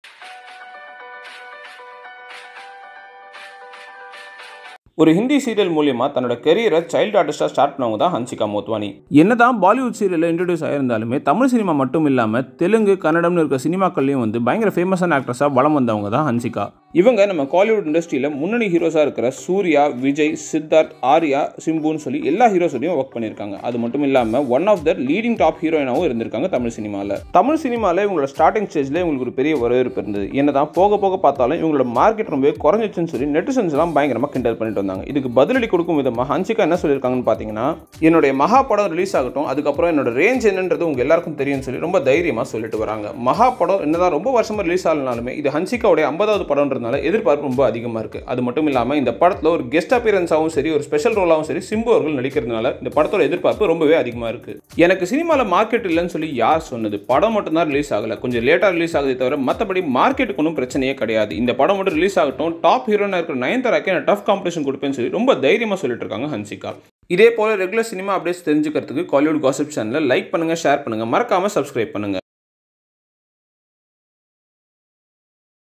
ஒரு ஹிந்தி சீரியல் மூலியமா தன்னோட கெரியரை சைல்டு ஆர்டிஸ்டாக ஸ்டார்ட் பண்ணவங்க தான் ஹன்சிகா மோத்வானி என்னதான் பாலிவுட் சீரியலில் இன்ட்ரடியூஸ் ஆயிருந்தாலுமே தமிழ் சினிமா மட்டும் இல்லாமல் தெலுங்கு கன்னடம்னு இருக்க சினிமாக்கள்லையும் வந்து பயங்கர ஃபேமஸான ஆக்ட்ரஸாக வளம் வந்தவங்க தான் ஹன்சிகா இவங்க நம்ம காலிவுட் இண்டஸ்ட்ரியில் முன்னணி ஹீரோஸாக இருக்கிற சூர்யா விஜய் சித்தார்த் ஆர்யா சிம்புன்னு சொல்லி எல்லா ஹீரோஸோடையும் ஒர்க் பண்ணியிருக்காங்க அது மட்டும் இல்லாமல் one of the leading top ஹீரோயினாகவும் இருந்திருக்காங்க தமிழ் சினிமாவில் தமிழ் சினிமாவில் இவங்களோட ஸ்டார்டிங் ஸ்டேஜில் இவங்களுக்கு ஒரு பெரிய வரவேற்பு இருந்தது என்னதான் போக போக பார்த்தாலும் இவங்களோட மார்க்கெட் ரொம்பவே குறைஞ்சிச்சுன்னு சொல்லி நெட்டிசன்ஸ் எல்லாம் பயங்கரமாக கிண்டல் பண்ணிட்டு வந்தாங்க இதுக்கு பதிலடி கொடுக்கும் விதமாக ஹன்சிகா என்ன சொல்லியிருக்காங்கன்னு பார்த்தீங்கன்னா என்னுடைய மகா படம் ரிலீஸ் ஆகட்டும் அதுக்கப்புறம் என்னோட ரேஞ்ச் என்னன்றது உங்க எல்லாருக்கும் தெரியும்னு சொல்லி ரொம்ப தைரியமாக சொல்லிட்டு வராங்க மகா படம் என்னதான் ரொம்ப வருஷமா ரிலீஸ் ஆகலனாலுமே இது ஹன்சிகாவுடைய ஐம்பதாவது படம்ன்றதுனால எதிர்பார்ப்பு ரொம்ப அதிகமாக இருக்கு அது மட்டும் இல்லாமல் இந்த படத்தில் ஒரு கெஸ்ட் அப்பியரன்ஸாகவும் சரி ஒரு ஸ்பெஷல் ரோலாகவும் சரி சிம்பு அவர்கள் நடிக்கிறதுனால இந்த படத்தோட எதிர்பார்ப்பு ரொம்பவே அதிகமாக இருக்கு எனக்கு சினிமாவில் மார்க்கெட் இல்லைன்னு சொல்லி யார் சொன்னது படம் மட்டும் தான் ரிலீஸ் ஆகல கொஞ்சம் லேட்டாக ரிலீஸ் ஆகுதே தவிர மற்றபடி மார்க்கெட்டுக்கு ஒன்றும் பிரச்சனையே கிடையாது இந்த படம் மட்டும் ரிலீஸ் ஆகட்டும் டாப் ஹீரோனா இருக்கிற நயன்தாராக்கே நான் டஃப் காம்படிஷன் கொடுப்பேன்னு சொல்லி ரொம்ப தைரியமாக சொல்லிட்டு இருக்காங்க ஹன்சிகா இதே போல ரெகுலர் சினிமா அப்டேட்ஸ் தெரிஞ்சுக்கிறதுக்கு காலிவுட் காசிப் சேனலை லைக் பண்ணுங்க ஷேர் பண்ணுங்க மறக்காம சப்ஸ்கிரைப் பண்ணுங்க